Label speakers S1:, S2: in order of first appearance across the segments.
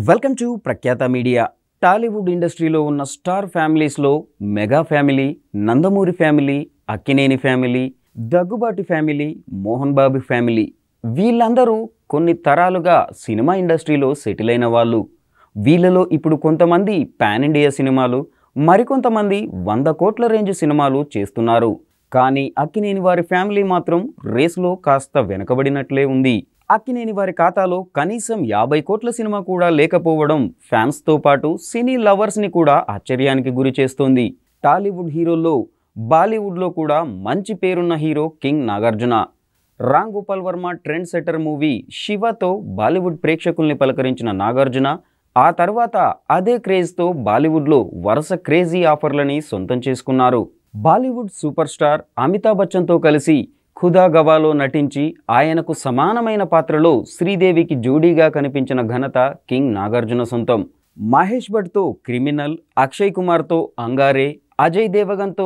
S1: welcome to ప్రఖ్యాత media Tollywood ఇండస్ట్రీలో ఉన్న స్టార్ ఫ్యామిలీస్లో mega family Nandamuri family Akkineni family Daggubati family Mohan Babu family వీళ్ళందరూ కొన్ని తరాలుగా సినిమా ఇండస్ట్రీలో సెటిల్ అయిన వాళ్ళు వీళ్ళలో ఇప్పుడు కొంతమంది పాన్ ఇండియా సినిమాలు మరికొంతమంది వంద కోట్ల రేంజ్ సినిమాలు చేస్తున్నారు కానీ అక్కినేని వారి ఫ్యామిలీ మాత్రం రేసులో కాస్త వెనకబడినట్లే ఉంది అక్కినేని వారి ఖాతాలో కనీసం యాభై కోట్ల సినిమా కూడా లేకపోవడం ఫ్యాన్స్తో పాటు సినీ లవర్స్ని కూడా ఆశ్చర్యానికి గురి చేస్తోంది టాలీవుడ్ హీరోల్లో బాలీవుడ్లో కూడా మంచి పేరున్న hero king Nagarjuna Ram Gopal Varma trendsetter movie శివతో బాలీవుడ్ ప్రేక్షకుల్ని పలకరించిన నాగార్జున ఆ తర్వాత అదే క్రేజ్తో బాలీవుడ్లో వరుస క్రేజీ ఆఫర్లని సొంతం చేసుకున్నారు బాలీవుడ్ సూపర్ స్టార్ అమితాబ్ బచ్చన్తో కలిసి ఖుదా గవాలో నటించి ఆయనకు సమానమైన పాత్రలో శ్రీదేవికి జోడీగా కనిపించిన ఘనత కింగ్ నాగార్జున సొంతం మహేష్ భట్తో క్రిమినల్ అక్షయ్ కుమార్తో అంగారే అజయ్ దేవగన్తో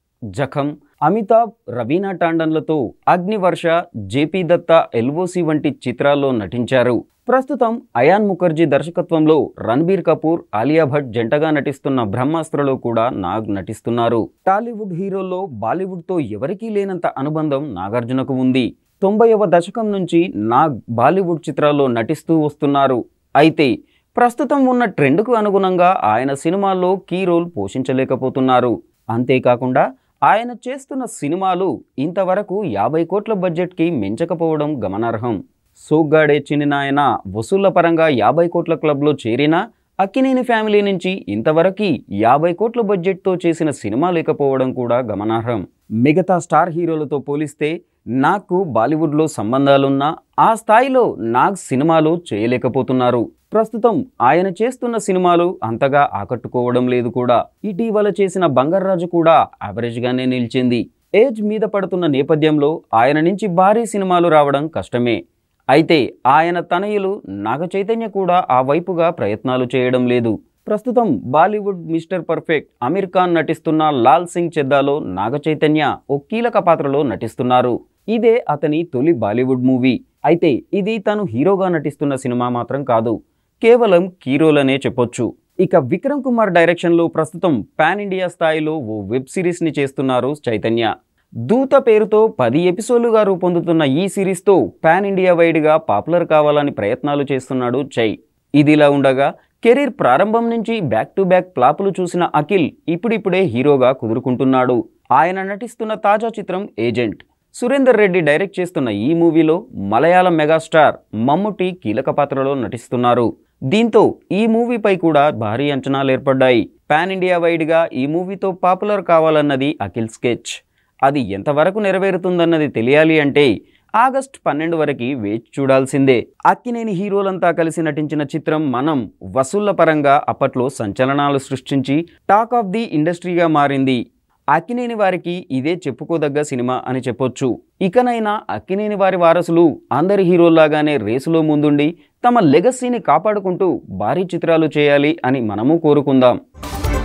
S1: జఖం అమితాబ్ రవీనా టాండన్లతో అగ్నివర్ష జేపీ దత్త ఎల్ఓసి వంటి చిత్రాల్లో నటించారు ప్రస్తుతం అయాన్ ముఖర్జీ దర్శకత్వంలో రణబీర్ కపూర్ ఆలియా భట్ జంటగా నటిస్తున్న బ్రహ్మాస్త్రలో కూడా నాగ్ నటిస్తున్నారు టాలీవుడ్ హీరోల్లో బాలీవుడ్తో ఎవరికీ లేనంత అనుబంధం నాగార్జునకు ఉంది తొంభైవ దశకం నుంచి నాగ్ బాలీవుడ్ చిత్రాల్లో నటిస్తూ వస్తున్నారు అయితే ప్రస్తుతం ఉన్న ట్రెండ్కు అనుగుణంగా ఆయన సినిమాల్లో కీ రోల్ పోషించలేకపోతున్నారు అంతేకాకుండా ఆయన చేస్తున్న సినిమాలు ఇంతవరకు యాభై కోట్ల బడ్జెట్కి మించకపోవడం గమనార్హం సోగ్గాడే చిన్నినాయన వసూళ్ల పరంగా యాభై కోట్ల క్లబ్లో చేరినా అక్కినేని ఫ్యామిలీ నుంచి ఇంతవరకు యాభై కోట్ల బడ్జెట్తో చేసిన సినిమా లేకపోవడం కూడా గమనార్హం మిగతా స్టార్ హీరోలతో పోలిస్తే నాగ్కు బాలీవుడ్లో సంబంధాలున్నా ఆ స్థాయిలో నాగ్ సినిమాలు చేయలేకపోతున్నారు ప్రస్తుతం ఆయన చేస్తున్న సినిమాలు అంతగా ఆకట్టుకోవడం లేదు కూడా ఇటీవల చేసిన బంగారాజు కూడా యావరేజ్గానే నిలిచింది ఏజ్ మీద పడుతున్న నేపథ్యంలో ఆయన నుంచి భారీ సినిమాలు రావడం కష్టమే అయితే ఆయన తనయులు నాగ చైతన్య కూడా ఆ వైపుగా ప్రయత్నాలు చేయడం లేదు ప్రస్తుతం బాలీవుడ్ మిస్టర్ పర్ఫెక్ట్ అమీర్ ఖాన్ నటిస్తున్న లాల్ సింగ్ చెద్దాలో నాగ చైతన్య ఓ కీలక పాత్రలో నటిస్తున్నారు ఇదే అతని తొలి బాలీవుడ్ మూవీ అయితే ఇది తను హీరోగా నటిస్తున్న సినిమా మాత్రం కాదు కేవలం కీరోలనే చెప్పొచ్చు ఇక విక్రమ్ కుమార్ డైరెక్షన్లో ప్రస్తుతం పాన్ ఇండియా స్థాయిలో ఓ వెబ్ సిరీస్ని చేస్తున్నారు చైతన్య దూత పేరుతో పది ఎపిసోడ్లుగా రూపొందుతున్న ఈ సిరీస్తో పాన్ ఇండియా వైడ్గా పాపులర్ కావాలని ప్రయత్నాలు చేస్తున్నాడు చై ఇదిలా ఉండగా కెరీర్ ప్రారంభం నుంచి బ్యాక్ టు బ్యాక్ ప్లాపులు చూసిన అఖిల్ ఇప్పుడిప్పుడే హీరోగా కుదురుకుంటున్నాడు ఆయన నటిస్తున్న తాజా చిత్రం ఏజెంట్ సురేందర్ రెడ్డి డైరెక్ట్ చేస్తున్న ఈ మూవీలో మలయాళం మెగాస్టార్ మమ్ముటి కీలక పాత్రలో నటిస్తున్నారు దీంతో ఈ మూవీపై కూడా భారీ అంచనాలు ఏర్పడ్డాయి పాన్ ఇండియా వైడ్గా ఈ మూవీతో పాపులర్ కావాలన్నది అఖిల్ స్కెచ్ అది ఎంతవరకు నెరవేరుతుందన్నది తెలియాలి అంటే ఆగస్ట్ పన్నెండు వరకు వేచి చూడాల్సిందే అక్కినేని హీరోలంతా కలిసి నటించిన చిత్రం మనం వసూళ్ల పరంగా అప్పట్లో సంచలనాలు సృష్టించి టాక్ ఆఫ్ ది ఇండస్ట్రీగా మారింది అక్కినేని వారికి ఇదే చెప్పుకోదగ్గ సినిమా అని చెప్పొచ్చు ఇకనైనా అక్కినేని వారి వారసులు అందరి హీరోల్లాగానే రేసులో ముందుండి తమ లెగసీని కాపాడుకుంటూ భారీ చిత్రాలు చేయాలి అని మనము కోరుకుందాం